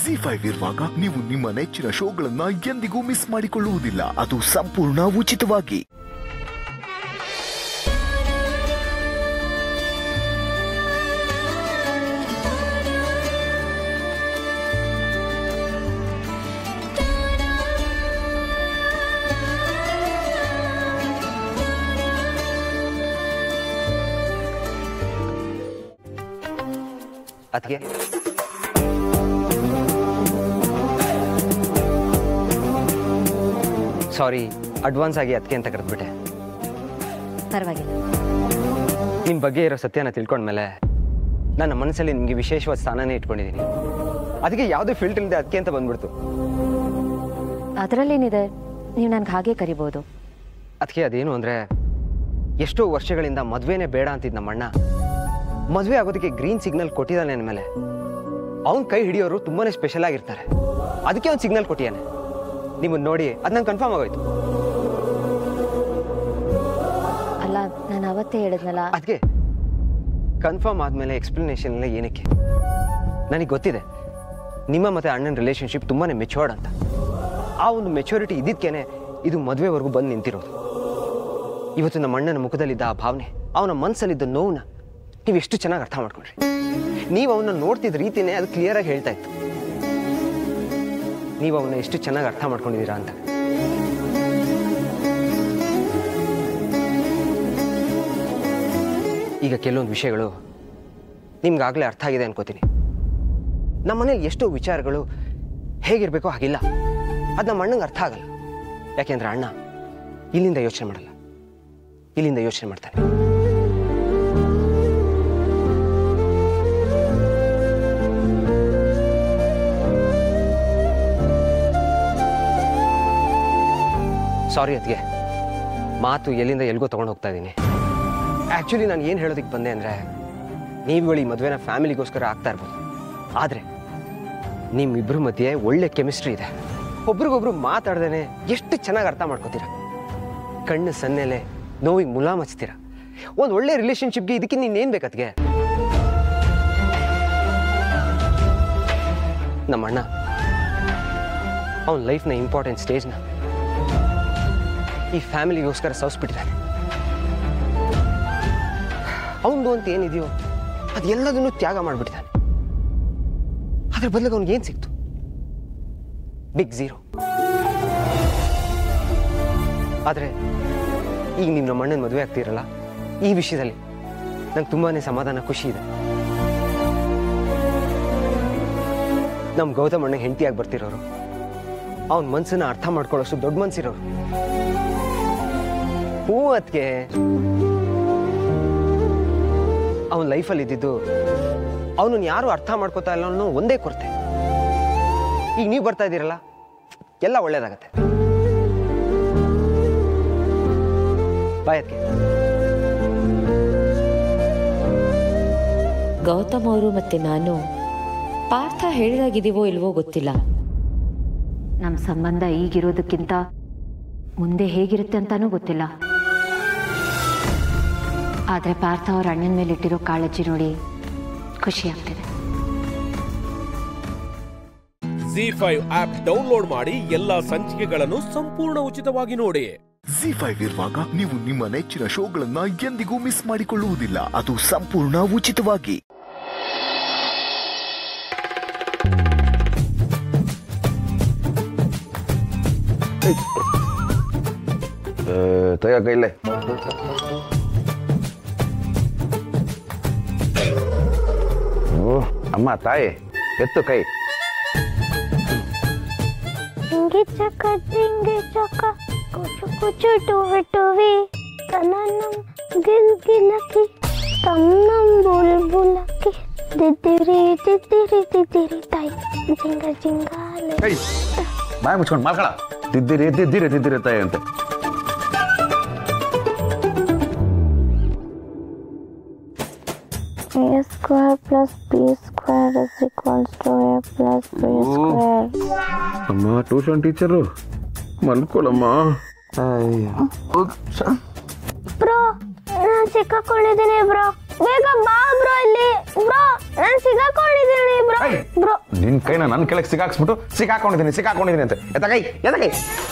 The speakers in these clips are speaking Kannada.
ಜಿ ಫೈವ್ ಇರುವಾಗ ನೀವು ನಿಮ್ಮ ನೆಚ್ಚಿನ ಶೋಗಳನ್ನ ಎಂದಿಗೂ ಮಿಸ್ ಮಾಡಿಕೊಳ್ಳುವುದಿಲ್ಲ ಅದು ಸಂಪೂರ್ಣ ಉಚಿತವಾಗಿ ಅದಕ್ಕೆ ಸಾರಿ ಅಡ್ವಾನ್ಸ್ ಆಗಿ ಅದಕ್ಕೆ ಅಂತ ಕರೆದ್ಬಿಟ್ಟೆ ಪರವಾಗಿಲ್ಲ ನಿಮ್ಮ ಬಗ್ಗೆ ಇರೋ ಸತ್ಯನ ತಿಳ್ಕೊಂಡ್ಮೇಲೆ ನನ್ನ ಮನಸ್ಸಲ್ಲಿ ನಿಮಗೆ ವಿಶೇಷವಾದ ಸ್ಥಾನನೇ ಇಟ್ಕೊಂಡಿದ್ದೀನಿ ಅದಕ್ಕೆ ಯಾವುದೇ ಫಿಲ್ಟರ್ ಇಲ್ಲದೆ ಅದಕ್ಕೆ ಅಂತ ಬಂದ್ಬಿಡ್ತು ಅದರಲ್ಲೇನಿದೆ ನೀವು ನನ್ಗೆ ಹಾಗೆ ಕರಿಬೋದು ಅದಕ್ಕೆ ಅದೇನು ಅಂದರೆ ಎಷ್ಟೋ ವರ್ಷಗಳಿಂದ ಮದುವೆನೇ ಬೇಡ ಅಂತಿದ್ದ ನಮ್ಮಣ್ಣ ಮದುವೆ ಆಗೋದಕ್ಕೆ ಗ್ರೀನ್ ಸಿಗ್ನಲ್ ಕೊಟ್ಟಿದ್ದಾನೆ ಅಂದಮೇಲೆ ಅವ್ನ ಕೈ ಹಿಡಿಯೋರು ತುಂಬಾ ಸ್ಪೆಷಲ್ ಆಗಿರ್ತಾರೆ ಅದಕ್ಕೆ ಅವ್ನು ಸಿಗ್ನಲ್ ಕೊಟ್ಟಿದ್ದಾನೆ ನಿಮ್ಮನ್ನು ನೋಡಿ ಅದು ನಂಗೆ ಕನ್ಫರ್ಮ್ ಆಗೋಯ್ತು ಅಲ್ಲ ನಾನು ಅವತ್ತೇ ಹೇಳಿದ್ನಲ್ಲ ಅದಕ್ಕೆ ಕನ್ಫರ್ಮ್ ಆದಮೇಲೆ ಎಕ್ಸ್ಪ್ಲನೇಷನ್ ಎಲ್ಲ ಏನಕ್ಕೆ ನನಗೆ ಗೊತ್ತಿದೆ ನಿಮ್ಮ ಮತ್ತು ಅಣ್ಣನ ರಿಲೇಷನ್ಶಿಪ್ ತುಂಬಾ ಮೆಚೂರ್ಡ್ ಅಂತ ಆ ಒಂದು ಮೆಚೂರಿಟಿ ಇದ್ದಿದ್ಕೇನೆ ಇದು ಮದುವೆವರೆಗೂ ಬಂದು ನಿಂತಿರೋದು ಇವತ್ತು ನಮ್ಮ ಅಣ್ಣನ ಮುಖದಲ್ಲಿದ್ದ ಆ ಭಾವನೆ ಅವನ ಮನಸ್ಸಲ್ಲಿದ್ದ ನೋವನ್ನ ನೀವು ಎಷ್ಟು ಚೆನ್ನಾಗಿ ಅರ್ಥ ಮಾಡ್ಕೊಂಡ್ರಿ ನೀವು ಅವನ್ನ ನೋಡ್ತಿದ್ದ ರೀತಿನೇ ಅದು ಕ್ಲಿಯರಾಗಿ ಹೇಳ್ತಾ ಇತ್ತು ನೀವು ಅವನ್ನ ಎಷ್ಟು ಚೆನ್ನಾಗಿ ಅರ್ಥ ಮಾಡ್ಕೊಂಡಿದ್ದೀರಾ ಅಂತ ಈಗ ಕೆಲವೊಂದು ವಿಷಯಗಳು ನಿಮ್ಗಾಗಲೇ ಅರ್ಥ ಆಗಿದೆ ಅನ್ಕೋತೀನಿ ನಮ್ಮ ಮನೇಲಿ ಎಷ್ಟೋ ವಿಚಾರಗಳು ಹೇಗಿರಬೇಕೋ ಹಾಗಿಲ್ಲ ಅದು ನಮ್ಮ ಅಣ್ಣಂಗೆ ಅರ್ಥ ಆಗಲ್ಲ ಯಾಕೆಂದ್ರೆ ಅಣ್ಣ ಇಲ್ಲಿಂದ ಯೋಚನೆ ಮಾಡಲ್ಲ ಇಲ್ಲಿಂದ ಯೋಚನೆ ಮಾಡ್ತಾನೆ ಸಾರಿ ಅದಕ್ಕೆ ಮಾತು ಎಲ್ಲಿಂದ ಎಲ್ಗೋ ತೊಗೊಂಡು ಹೋಗ್ತಾ ಇದ್ದೀನಿ ಆ್ಯಕ್ಚುಲಿ ನಾನು ಏನು ಹೇಳೋದಕ್ಕೆ ಬಂದೆ ಅಂದರೆ ನೀವುಗಳು ಈ ಮದುವೆನ ಫ್ಯಾಮಿಲಿಗೋಸ್ಕರ ಆಗ್ತಾ ಇರ್ಬೋದು ಆದರೆ ನಿಮ್ಮಿಬ್ಬರ ಮಧ್ಯೆ ಒಳ್ಳೆ ಕೆಮಿಸ್ಟ್ರಿ ಇದೆ ಒಬ್ರಿಗೊಬ್ರು ಮಾತಾಡ್ದೇನೆ ಎಷ್ಟು ಚೆನ್ನಾಗಿ ಅರ್ಥ ಮಾಡ್ಕೋತೀರ ಕಣ್ಣು ಸನ್ನೆಲೆ ನೋವಿಗೆ ಮುಲಾಮ್ ಹಚ್ತೀರ ಒಂದು ಒಳ್ಳೆ ರಿಲೇಷನ್ಶಿಪ್ಗೆ ಇದಕ್ಕೆ ನೀನೇನು ಬೇಕತ್ಗೆ ನಮ್ಮ ಅಣ್ಣ ಅವನ ಲೈಫ್ನ ಇಂಪಾರ್ಟೆಂಟ್ ಸ್ಟೇಜ್ನ ಈ ಫ್ಯಾಮಿಲಿಗೋಸ್ಕರ ಸವಸ್ಬಿಟ್ಟಿದ್ದಾನೆ ಅವನದು ಅಂತ ಏನಿದೆಯೋ ಅದೆಲ್ಲದನ್ನು ತ್ಯಾಗ ಮಾಡಿಬಿಟ್ಟಿದ್ದಾನೆ ಅದ್ರ ಬದಲಿಗೆ ಅವ್ನಿಗೆ ಏನು ಸಿಕ್ತು ಬಿಗ್ ಝೀರೋ ಆದರೆ ಈಗ ನೀವು ನಮ್ಮ ಅಣ್ಣನ ಮದುವೆ ಆಗ್ತೀರಲ್ಲ ಈ ವಿಷಯದಲ್ಲಿ ನಂಗೆ ತುಂಬಾ ಸಮಾಧಾನ ಖುಷಿ ಇದೆ ನಮ್ಮ ಗೌತಮ್ ಅಣ್ಣಗೆ ಹೆಂಡತಿಯಾಗಿ ಬರ್ತಿರೋರು ಅವನ ಮನ್ಸನ್ನ ಅರ್ಥ ಮಾಡ್ಕೊಳ್ಳೋಷ್ಟು ದೊಡ್ಡ ಮನ್ಸಿರೋರು ಹೂ ಅದಕ್ಕೆ ಅವನ ಲೈಫಲ್ಲಿ ಇದ್ದಿದ್ದು ಅವನನ್ನು ಯಾರು ಅರ್ಥ ಮಾಡ್ಕೋತಾ ಇಲ್ಲ ಅನ್ನೋ ಒಂದೇ ಕೊರತೆ ಈಗ ನೀವು ಬರ್ತಾ ಇದ್ದೀರಲ್ಲ ಎಲ್ಲ ಒಳ್ಳೇದಾಗತ್ತೆ ಬಾಯ್ ಅದಕ್ಕೆ ಗೌತಮ್ ಅವರು ಮತ್ತೆ ನಾನು ಪಾರ್ಥ ಹೇಳಿದಾಗಿದ್ದೀವೋ ಇಲ್ವೋ ಗೊತ್ತಿಲ್ಲ ನಮ್ಮ ಸಂಬಂಧ ಈಗಿರೋದಕ್ಕಿಂತ ಮುಂದೆ ಹೇಗಿರುತ್ತೆ ಅಂತಾನೂ ಗೊತ್ತಿಲ್ಲ ಆದರೆ ಪಾರ್ಥ ಅವ್ರ ಅಣ್ಣನ ಮೇಲೆ ಇಟ್ಟಿರೋ ಕಾಳಜಿ ನೋಡಿ ಖುಷಿ ಆಗ್ತಿದೆ ಜಿ ಫೈವ್ ಆಪ್ ಡೌನ್ಲೋಡ್ ಮಾಡಿ ಎಲ್ಲಾ ಸಂಚಿಕೆಗಳನ್ನು ಸಂಪೂರ್ಣ ಉಚಿತವಾಗಿ ನೋಡಿ ಜಿ ಫೈವ್ ಇರುವಾಗ ನೀವು ನಿಮ್ಮ ನೆಚ್ಚಿನ ಶೋಗಳನ್ನ ಎಂದಿಗೂ ಮಿಸ್ ಮಾಡಿಕೊಳ್ಳುವುದಿಲ್ಲ ಅದು ಸಂಪೂರ್ಣ ಉಚಿತವಾಗಿ ತೆಗ ಕೈಲೆ ಓ ಅಮ್ಮ ತಾಯಿ ಎತ್ತು ಕೈ ಜಿಂಗಿ ಚಕ ಜಿಂಗಿ ಚಕ ಕುಚು ಕುಚು ಟುವಿ ಟುವಿ ತನನಂ ಗಿಲ್ ಗಿಲಕಿ ತನ್ನಂ ಬುಲ್ ಬುಲಕಿ ದಿದ್ದಿರಿ ದಿದ್ದಿರಿ ದಿದ್ದಿರಿ ತಾಯಿ ಜಿಂಗ ಜಿಂಗಾಲೆ ಕೈ ಬಾಯ್ ಮುಚ್ಕೊಂಡು ಮಾಡ್ಕೊಳ ದಿದ್ದಿರಿ ದಿದ್ದಿರಿ ದಿದ್ದಿರಿ ತಾಯಿ ಅಂತ a square plus b square is equals to a plus b square ಅಮ್ಮ ಟ್ಯೂಷನ್ ಟೀಚರು ಮಲ್ಕೊಳಮ್ಮ ಬ್ರೋ ನಾನು ಸಿಕ್ಕಾಕೊಂಡಿದ್ದೀನಿ ಬ್ರೋ ಬೇಗ ಬಾ ಬ್ರೋ ಇಲ್ಲಿ ಬ್ರೋ ನಾನು ಸಿಗಾಕೊಂಡಿದ್ದೀನಿ ಬ್ರೋ ಏಯ್! ಬ್ರೋ ನಿನ್ ಕೈನ ನನ್ನ ಕೆಳಗೆ ಸಿಗಾಕ್ಸ್ಬಿಟ್ಟು ಸಿಕ್ಕಾಕೊಂಡಿದ್ದೀನಿ ಸಿಕ್ಕಾಕೊಂಡಿದ್ದೀನಿ ಅಂತ ಎತ್ತಗೈ ಎತ್ತಗೈ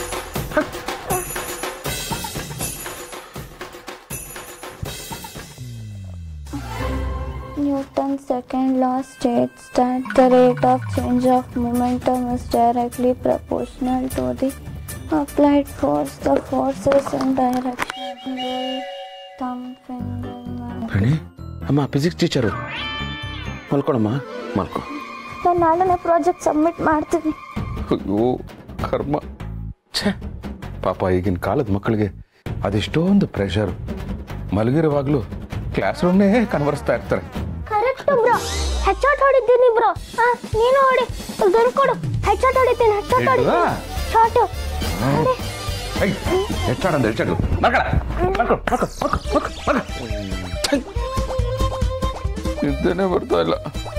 Newton's second law states that the rate of change of momentum is directly proportional to the applied force. The force is in direction of thumb finger. ರಾಣಿ ಅಮ್ಮ ಫಿಸಿಕ್ಸ್ ಟೀಚರು ಮಲ್ಕೊಳಮ್ಮ ಮಲ್ಕೊ ನಾನು ನಾಳೆನೇ ಪ್ರಾಜೆಕ್ಟ್ ಸಬ್ಮಿಟ್ ಮಾಡ್ತೀನಿ ಅಯ್ಯೋ ಕರ್ಮ ಛೇ ಪಾಪ ಈಗಿನ ಕಾಲದ ಮಕ್ಕಳಿಗೆ ಅದೆಷ್ಟೊಂದು ಪ್ರೆಷರ್ ಮಲಗಿರುವಾಗಲೂ ಕ್ಲಾಸ್ ರೂಮ್ನೇ ಕನ್ವರ್ಸ್ತಾ ಇರ್ತಾರೆ ಕರೆಕ್ಟ್ ಬ್ರೋ ಹೆಚ್ಚಾಟ್ ಹೊಡಿತೀನಿ ಬ್ರೋ ಹಾ ನೀನು ಹೊಡಿ ಗನ್ ಕೊಡು ಹೆಚ್ಚಾಟ್ ಹೊಡಿತೀನಿ ಹೆಚ್ಚಾಟ್ ಹೊಡಿ ಹೇಳ್ವಾ? Shot I ಹೆಚ್ಚಾಡಂದ ಹೆಚ್ಚಾಡು ಮಲ್ಕಳ ಮಲ್ಕೊ ಮಲ್ಕೊ ಮಲ್ಕೊ ಮಲ್ಕೊ ಮಲ್ಕೊ ಛೈ. ನಿದ್ದೆನೇ ಬರ್ತಾ ಇಲ್ಲ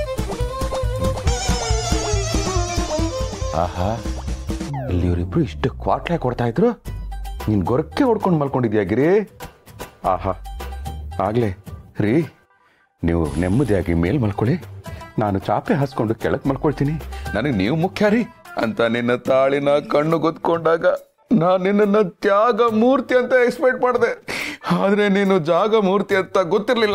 ಆಹಾ ಇಲ್ಲಿ ಇವರಿಬ್ರು ಇಷ್ಟು ಕ್ವಾಟ್ಲೆ ಕೊಡ್ತಾ ಇದ್ರು ನೀನ್ ಗೊರಕ್ಕೆ ಹೊಡ್ಕೊಂಡು ಮಲ್ಕೊಂಡಿದ್ಯಾ ಗಿರಿ ಆಹಾ ಆಗ್ಲೇ ರೀ ನೀವು ನೆಮ್ಮದಿಯಾಗಿ ಮೇಲ್ ಮಲ್ಕೊಳ್ಳಿ ನಾನು ಚಾಪೆ ಹಾಸ್ಕೊಂಡು ಕೆಳಗೆ ಮಲ್ಕೊಳ್ತೀನಿ ನನಗೆ ನೀವು ಮುಖ್ಯ ರೀ ಅಂತ ನಿನ್ನ ತಾಳಿನ ಕಣ್ಣು ಗೊತ್ಕೊಂಡಾಗ ನಾನು ನಿನ್ನನ್ನ ತ್ಯಾಗ ಮೂರ್ತಿ ಅಂತ ಎಕ್ಸ್ಪೆಕ್ಟ್ ಮಾಡಿದೆ ಆದ್ರೆ ನೀನು ಜಾಗ ಮೂರ್ತಿ ಅಂತ ಗೊತ್ತಿರಲಿಲ್ಲ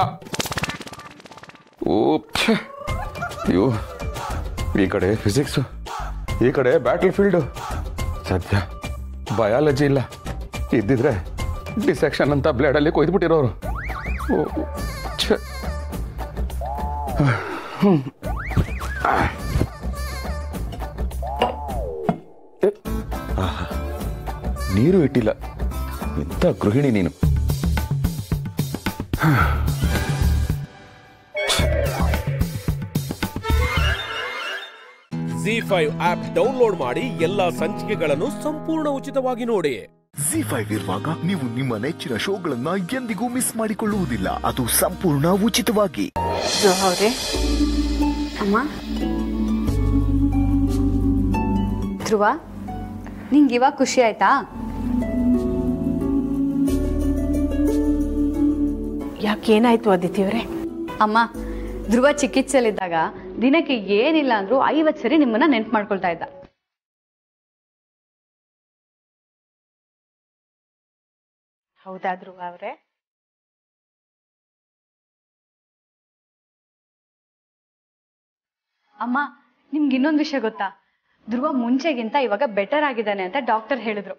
ಓ ಛೆ. ಅಯ್ಯೋ ಈ ಕಡೆ ಫಿಸಿಕ್ಸು ಈ ಕಡೆ ಬ್ಯಾಟಲ್ ಫೀಲ್ಡು ಸದ್ಯ ಬಯಾಲಜಿ ಇಲ್ಲ ಇದ್ದಿದ್ರೆ ಡಿಸೆಕ್ಷನ್ ಅಂತ ಬ್ಲೇಡಲ್ಲಿ ಕೊಯ್ದುಬಿಟ್ಟಿರೋರು ಓ ಛೆ. ಹ್ಮ್. ಆ. ಎ. ಆಹಾ. ನೀರು ಇಟ್ಟಿಲ್ಲ ಎಂಥ ಗೃಹಿಣಿ ನೀನು ಜಿ ಫೈವ್ ಆಪ್ ಡೌನ್ಲೋಡ್ ಮಾಡಿ ಎಲ್ಲಾ ಸಂಚಿಕೆಗಳನ್ನು ಸಂಪೂರ್ಣ ಉಚಿತವಾಗಿ ನೋಡಿ ಜಿ ಫೈವ್ ಇರುವಾಗ ನೀವು ನಿಮ್ಮ ನೆಚ್ಚಿನ ಶೋಗಳನ್ನ ಎಂದಿಗೂ ಮಿಸ್ ಮಾಡಿಕೊಳ್ಳುವುದಿಲ್ಲ ಅದು ಸಂಪೂರ್ಣ ಉಚಿತವಾಗಿ ಅವ್ರೆ ಅಮ್ಮ ಧ್ರುವ ನಿಂಗೆ ಇವಾಗ ಖುಷಿ ಆಯ್ತಾ ಯಾಕೇನಾಯ್ತು ಅದಿತಿಯವ್ರೆ ಅಮ್ಮ ಧ್ರುವ ಚಿಕಿತ್ಸೆಲಿದ್ದಾಗ ದಿನಕ್ಕೆ ಏನಿಲ್ಲ ಅಂದ್ರೂ ಐವತ್ತು ಸರಿ ನಿಮ್ಮನ್ನ ನೆನ್ಪು ಮಾಡ್ಕೊಳ್ತಾ ಇದ್ದ ಹೌದಾ ಧ್ರುವ ಅವ್ರೆ ಅಮ್ಮ ನಿಮ್ಗೆ ಇನ್ನೊಂದು ವಿಷಯ ಗೊತ್ತಾ ಧ್ರುವ ಮುಂಚೆಗಿಂತ ಇವಾಗ ಬೆಟರ್ ಆಗಿದ್ದಾನೆ ಅಂತ ಡಾಕ್ಟರ್ ಹೇಳಿದ್ರು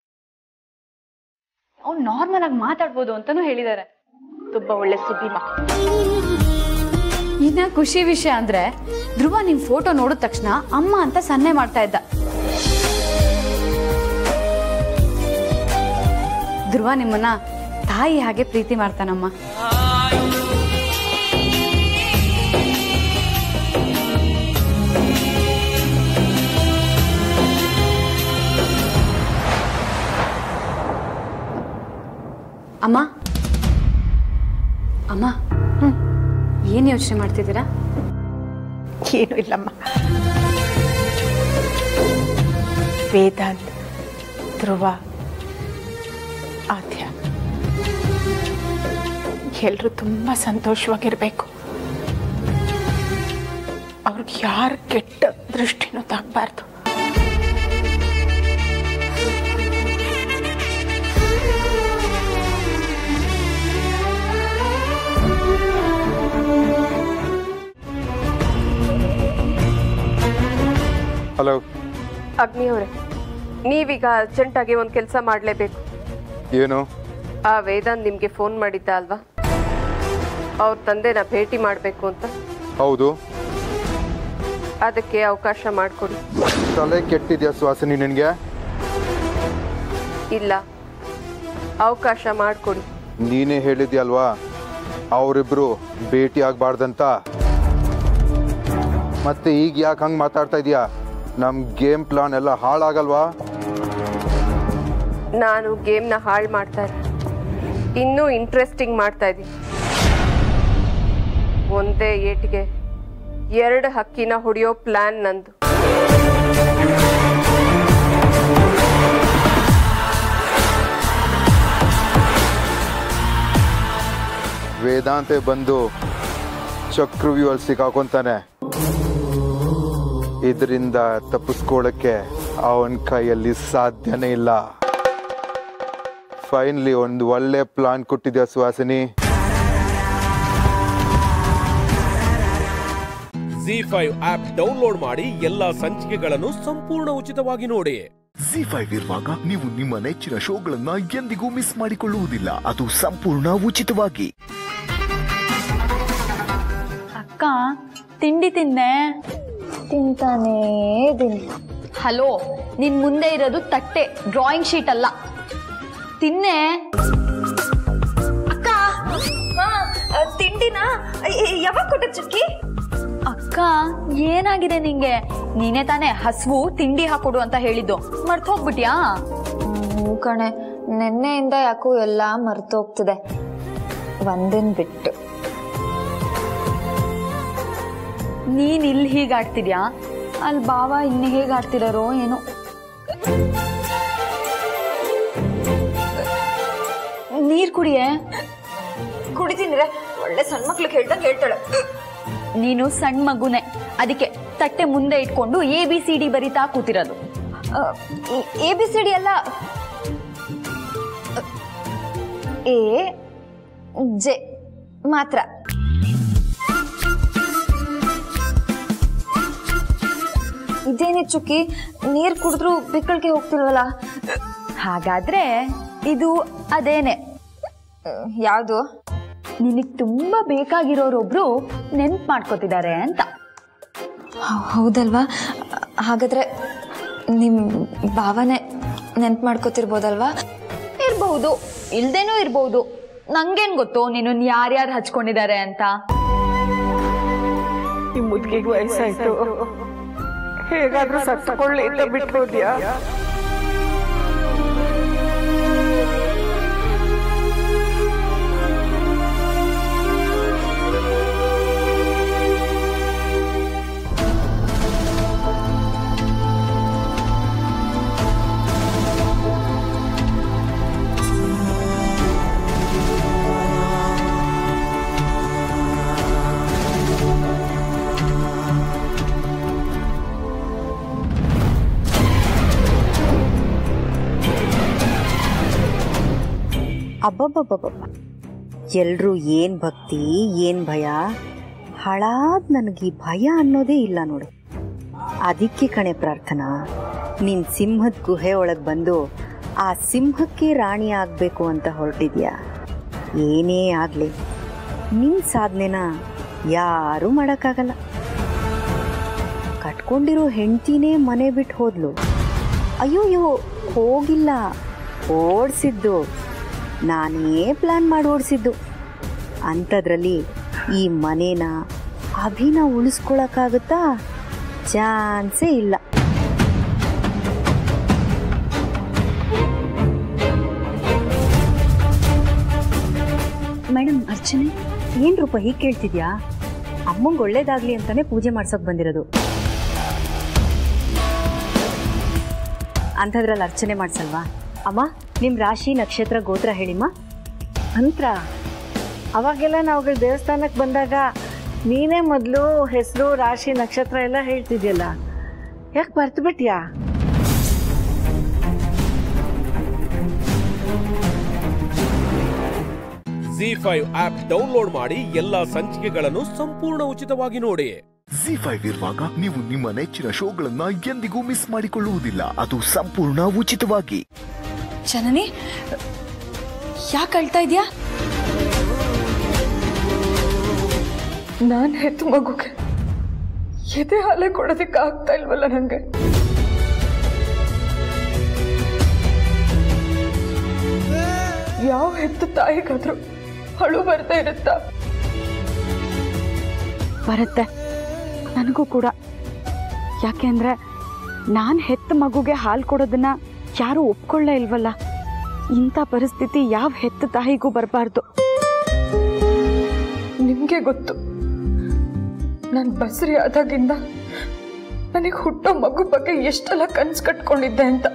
ಅವ್ನು ನಾರ್ಮಲ್ ಆಗಿ ಮಾತಾಡ್ಬೋದು ಅಂತಾನೂ ಹೇಳಿದ್ದಾರೆ ತುಂಬಾ ಒಳ್ಳೆ ಸುದ್ದಿಮಾ ಇನ್ನ ಖುಷಿ ವಿಷಯ ಅಂದ್ರೆ ಧ್ರುವ ನಿಮ್ ಫೋಟೋ ನೋಡಿದ ತಕ್ಷಣ ಅಮ್ಮ ಅಂತ ಸನ್ನೆ ಮಾಡ್ತಾ ಇದ್ದ ಧ್ರುವ ನಿಮ್ಮನ್ನ ತಾಯಿ ಹಾಗೆ ಪ್ರೀತಿ ಮಾಡ್ತಾನಮ್ಮ ಅಮ್ಮ ಅಮ್ಮ ಏನ್ ಯೋಚನೆ ಮಾಡ್ತಿದ್ದೀರಾ ಏನು ಇಲ್ಲಮ್ಮ ವೇದಾಂತ್ ಧ್ರುವ ಆದ್ಯ ಎಲ್ಲರೂ ತುಂಬ ಸಂತೋಷವಾಗಿರ್ಬೇಕು ಅವ್ರಿಗೆ ಯಾರ ಕೆಟ್ಟ ದೃಷ್ಟಿನೂ ತಾಗಬಾರ್ದು ಹಲೋ ಅಗ್ನಿ ಅವರೇ ನೀವೀಗ ಅರ್ಜೆಂಟಾಗಿ ಒಂದು ಕೆಲಸ ಮಾಡಲೇಬೇಕು ಏನು ಆ ವೇದಾಂತ್ ನಿಮಗೆ ಫೋನ್ ಮಾಡಿದ್ದ ಅಲ್ವಾ ಅವ್ರ ತಂದೆನ ಭೇಟಿ ಮಾಡಬೇಕು ಅಂತ ಹೌದು ಅದಕ್ಕೆ ಅವಕಾಶ ಮಾಡಿಕೊಡಿ ತಲೆ ಕೆಟ್ಟಿದ್ಯಾ ಸುಹಾಸಿನಿ ನಿನಗೆ ಇಲ್ಲ ಅವಕಾಶ ಮಾಡಿಕೊಡಿ ನೀನೇ ಹೇಳಿದ್ಯಲ್ವಾ ಅವರಿಬ್ರು ಭೇಟಿ ಆಗ್ಬಾರ್ದಂತ ಮತ್ತೆ ಈಗ ಯಾಕೆ ಹಂಗೆ ಮಾತಾಡ್ತಾ ಇದೀಯಾ ನಮ್ಮ ಗೇಮ್ ಪ್ಲಾನ್ ಎಲ್ಲ ಹಾಳಾಗಲ್ವಾ ನಾನು ಗೇಮ್ನ ಹಾಳು ಮಾಡ್ತಾ ಇಲ್ಲ ಇನ್ನೂ ಇಂಟ್ರೆಸ್ಟಿಂಗ್ ಮಾಡ್ತಾ ಇದ್ದೀನಿ ಒಂದೇ ಏಟಿಗೆ ಎರಡು ಹಕ್ಕಿನ ಹೊಡೆಯೋ ಪ್ಲಾನ್ ನಂದು ವೇದಾಂತೆ ಬಂದು ಚಕ್ರವ್ಯೂಹಲ್ಲಿ ಸಿಕ್ಕಾಕೊಂತಾನೆ ಇದರಿಂದ ತಪ್ಪಿಸ್ಕೊಳ್ಳೋಕ್ಕೆ ಅವನ ಕೈಯಲ್ಲಿ ಸಾಧ್ಯನೇ ಇಲ್ಲ ಫೈನಲಿ ಒಂದು ಒಳ್ಳೆ ಪ್ಲಾನ್ ಕೊಟ್ಟಿದ್ಯಾ Suhasini Zee five app download ಮಾಡಿ ಎಲ್ಲಾ ಸಂಚಿಕೆಗಳನ್ನು ಸಂಪೂರ್ಣ ಉಚಿತವಾಗಿ ನೋಡಿ ಜಿ ಫೈವ್ ಇರುವಾಗ ನೀವು ನಿಮ್ಮ ನೆಚ್ಚಿನ ಶೋಗಳನ್ನ ಎಂದಿಗೂ ಮಿಸ್ ಮಾಡಿಕೊಳ್ಳುವುದಿಲ್ಲ ಅದು ಸಂಪೂರ್ಣ ಉಚಿತವಾಗಿ ಅಕ್ಕ ತಿಂಡಿ ತಿಂದೆ ತಿಂತಾನೇ ಇದೀನಿ ಹಲೋ ನಿನ್ ಮುಂದೆ ಇರೋದು ತಟ್ಟೆ ಡ್ರಾಯಿಂಗ್ ಶೀಟ್ ಅಲ್ಲ ತಿನ್ನೆ ಅಕ್ಕ ತಿಂಡಿನ ಯಾವಾಗ ಕೊಟ್ಟ ಚುಕ್ಕಿ ಅಕ್ಕ ಏನಾಗಿದೆ ನಿಂಗೆ ನೀನೇ ತಾನೇ ಹಸ್ವು ತಿಂಡಿ ಹಾಕೊಡು ಅಂತ ಹೇಳಿದ್ದು ಮರ್ತ್ ಹೋಗ್ಬಿಟ್ಯಾ ಹ್ಞೂ ಕಣೆ ನಿನ್ನೆಯಿಂದ ಯಾಕೋ ಎಲ್ಲ ಮರ್ತೋಗ್ತಿದೆ ಒಂದಿನ ಬಿಟ್ಟು ನೀನ್ ಇಲ್ಲಿ ಹೀಗೆ ಆಡ್ತಿದ್ಯಾ ಅಲ್ಲಿ ಬಾವ ಇನ್ನು ಹೇಗೆ ಆಡ್ತಿದಾರೋ ಏನೋ ನೀರ್ ಕುಡಿಯೇ ಕುಡಿತೀನಿ ಒಳ್ಳೆ ಸಣ್ಣ ಮಕ್ಳಿಗೆ ಹೇಳ್ದಂಗೆ ಹೇಳ್ತಾಳೆ ನೀನು ಸಣ್ಣ ಮಗುನೆ ಅದಕ್ಕೆ ತಟ್ಟೆ ಮುಂದೆ ಇಟ್ಕೊಂಡು ಎ ಬಿ ಸಿ ಡಿ ಬರಿತಾ ಕೂತಿರೋದು ಎ ಬಿ ಸಿ ಡಿ ಅಲ್ಲ ಎ ಜೆ ಮಾತ್ರ ಇದೇನೇ ಚುಕ್ಕಿ ನೀರ್ ಕುಡಿದ್ರು ಬಿಕ್ಕಳಿಗೆ ಹೋಗ್ತಿಲ್ವಲ್ಲ ಹಾಗಾದ್ರೆ ಇದು ಅದೇನೆ ಯಾವುದು ನಿನಗ್ ತುಂಬಾ ಬೇಕಾಗಿರೋರೊಬ್ರು ನೆನ್ಪ್ ಮಾಡ್ಕೋತಿದ್ದಾರೆ ಅಂತ ಹೌದಲ್ವಾ ಹಾಗಾದ್ರೆ ನಿಮ್ ಭಾವನೆ ನೆನ್ಪು ಮಾಡ್ಕೋತಿರ್ಬೋದಲ್ವಾ ಇರ್ಬಹುದು ಇಲ್ದೇನೂ ಇರ್ಬಹುದು ನಂಗೇನ್ ಗೊತ್ತು ನೀನು ಯಾರ್ಯಾರು ಹಚ್ಕೊಂಡಿದ್ದಾರೆ ಅಂತ ಈ ಮುದ್ಕಿಗೆ ವಯಸ್ಸಾಯ್ತು ಹೇಗಾದ್ರೂ ಸತ್ತಕೊಳ್ಳಿ ಅಂತ ಬಿಟ್ಟು ಹೋದ್ಯಾ ಅಬ್ಬಬ್ಬಬ್ಬಬ್ಬ ಎಲ್ರೂ ಏನ್ ಭಕ್ತಿ ಏನ್ ಭಯ ಹಾಳಾದ್ ನನಗೆ ಈ ಭಯ ಅನ್ನೋದೇ ಇಲ್ಲ ನೋಡು ಅದಕ್ಕೆ ಕಣೆ ಪ್ರಾರ್ಥನಾ ನಿನ್ ಸಿಂಹದ ಗುಹೆ ಒಳಗ್ ಬಂದು ಆ ಸಿಂಹಕ್ಕೆ ರಾಣಿ ಆಗ್ಬೇಕು ಅಂತ ಹೊರಟಿದ್ಯಾ ಏನೇ ಆಗ್ಲಿ ನಿನ್ ಸಾಧನೆನ ಯಾರೂ ಮಾಡಕ್ಕಾಗಲ್ಲ ಕಟ್ಕೊಂಡಿರೋ ಹೆಂಡ್ತಿನೇ ಮನೆ ಬಿಟ್ಟು ಹೋದ್ಲು ಅಯ್ಯೋಯ್ಯೋ ಹೋಗಿಲ್ಲ ಓಡಿಸಿದ್ದು ನಾನೇ ಪ್ಲಾನ್ ಮಾಡಿ ಓಡಿಸಿದ್ದು ಅಂಥದ್ರಲ್ಲಿ ಈ ಮನೇನ ಅಭಿನ ಉಳಿಸ್ಕೊಳಕ್ಕಾಗುತ್ತಾ ಚಾನ್ಸೇ ಇಲ್ಲ ಮೇಡಮ್ ಅರ್ಚನೆ ಏನ್ ರೂಪ ಹೀಗೆ ಕೇಳ್ತಿದ್ಯಾ ಅಮ್ಮಂಗೆ ಒಳ್ಳೇದಾಗ್ಲಿ ಅಂತಾನೆ ಪೂಜೆ ಮಾಡ್ಸೋಕ್ ಬಂದಿರೋದು ಅಂಥದ್ರಲ್ಲಿ ಅರ್ಚನೆ ಮಾಡ್ಸಲ್ವಾ ಅಮ್ಮ ನಿಮ್ ರಾಶಿ ನಕ್ಷತ್ರ ಗೋತ್ರ ಹೇಳಿಮ್ಮ ಮಂತ್ರ ಅವಾಗೆಲ್ಲ ನಾವುಗಳು ದೇವಸ್ಥಾನಕ್ಕೆ ಬಂದಾಗ ನೀನೇ ಮೊದಲು ಹೆಸರು ರಾಶಿ ನಕ್ಷತ್ರ ಎಲ್ಲ ಹೇಳ್ತಿದ್ಯಲ್ಲ ಯಾಕೆ ಬರ್ತು ಬಿಟ್ಯಾ ಜಿ ಫೈವ್ ಆಪ್ ಡೌನ್ಲೋಡ್ ಮಾಡಿ ಎಲ್ಲಾ ಸಂಚಿಕೆಗಳನ್ನು ಸಂಪೂರ್ಣ ಉಚಿತವಾಗಿ ನೋಡಿ ಜಿ ಫೈವ್ ಇರುವಾಗ ನೀವು ನಿಮ್ಮ ನೆಚ್ಚಿನ ಶೋಗಳನ್ನ ಎಂದಿಗೂ ಮಿಸ್ ಮಾಡಿಕೊಳ್ಳುವುದಿಲ್ಲ ಅದು ಸಂಪೂರ್ಣ ಉಚಿತವಾಗಿ ಜನನಿ ಯಾಕೆ ಅಳ್ತಾ ಇದ್ಯಾ ನಾನು ಹೆತ್ತು ಮಗುಗೆ ಎದೆ ಹಾಲೆ ಕೊಡೋದಕ್ಕೆ ಆಗ್ತಾ ಇಲ್ವಲ್ಲ ನಂಗೆ ಯಾವ ಹೆತ್ತು ತಾಯಿಗಾದ್ರೂ ಅಳು ಬರ್ತಾ ಇರುತ್ತಾ ಬರುತ್ತೆ ನನಗೂ ಕೂಡ ಯಾಕೆ ಅಂದರೆ ನಾನು ಹೆತ್ತ ಮಗುಗೆ ಹಾಲು ಕೊಡೋದನ್ನ ಯಾರೂ ಒಪ್ಕೊಳ್ಳೇ ಇಲ್ವಲ್ಲ ಇಂಥ ಪರಿಸ್ಥಿತಿ ಯಾವ ಹೆತ್ತ ತಾಯಿಗೂ ಬರಬಾರ್ದು ನಿಮ್ಗೆ ಗೊತ್ತು ನಾನು ಬಸರಿ ಆದಾಗಿಂದ ನನಗೆ ಹುಟ್ಟೋ ಮಗು ಬಗ್ಗೆ ಎಷ್ಟೆಲ್ಲ ಕನ್ಸು ಕಟ್ಕೊಂಡಿದ್ದೆ ಅಂತ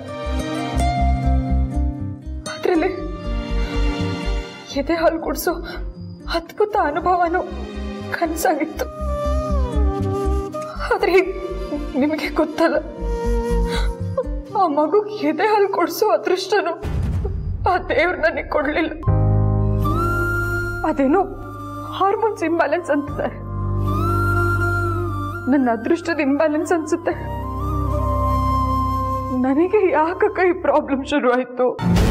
ಅದ್ರಲ್ಲಿ ಎದೆ ಹಾಲು ಕುಡಿಸೋ ಅದ್ಭುತ ಅನುಭವನೂ ಕನಸಾಗಿತ್ತು ಆದ್ರೆ ಈಗ ನಿಮಗೆ ಗೊತ್ತಲ್ಲ ಆ ಮಗು ಎದೆ ಹಾಲು ಕೊಡಿಸೋ ಅದೃಷ್ಟನು ಆ ದೇವ್ರು ನನಗೆ ಕೊಡ್ಲಿಲ್ಲ ಅದೇನೋ ಹಾರ್ಮೋನ್ಸ್ ಇಂಬ್ಯಾಲೆನ್ಸ್ ಅಂತಾರೆ ನನ್ನ ಅದೃಷ್ಟದ ಇಂಬ್ಯಾಲೆನ್ಸ್ ಅನ್ಸುತ್ತೆ ನನಗೆ ಯಾಕಕ್ಕ ಈ ಪ್ರಾಬ್ಲಮ್ ಶುರು ಆಯ್ತು